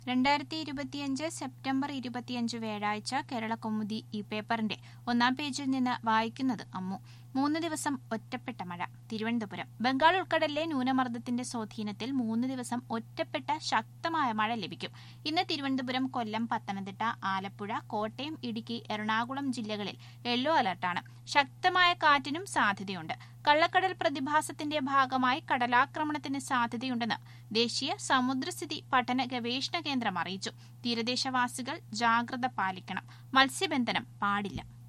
രണ്ടായിരത്തി ഇരുപത്തിയഞ്ച് സെപ്റ്റംബർ ഇരുപത്തിയഞ്ച് വ്യാഴാഴ്ച കേരള കൗമുദി ഈ പേപ്പറിന്റെ ഒന്നാം പേജിൽ നിന്ന് വായിക്കുന്നത് അമ്മു മൂന്ന് ദിവസം ഒറ്റപ്പെട്ട മഴ തിരുവനന്തപുരം ബംഗാൾ ഉൾക്കടലിലെ ന്യൂനമർദ്ദത്തിന്റെ സ്വാധീനത്തിൽ മൂന്ന് ദിവസം ഒറ്റപ്പെട്ട ശക്തമായ മഴ ലഭിക്കും ഇന്ന് തിരുവനന്തപുരം കൊല്ലം പത്തനംതിട്ട ആലപ്പുഴ കോട്ടയം ഇടുക്കി എറണാകുളം ജില്ലകളിൽ യെല്ലോ അലർട്ടാണ് ശക്തമായ കാറ്റിനും സാധ്യതയുണ്ട് കള്ളക്കടൽ പ്രതിഭാസത്തിന്റെ ഭാഗമായി കടലാക്രമണത്തിന് സാധ്യതയുണ്ടെന്ന് ദേശീയ സമുദ്രസ്ഥിതി പഠന ഗവേഷണ കേന്ദ്രം അറിയിച്ചു തീരദേശവാസികൾ ജാഗ്രത പാലിക്കണം മത്സ്യബന്ധനം പാടില്ല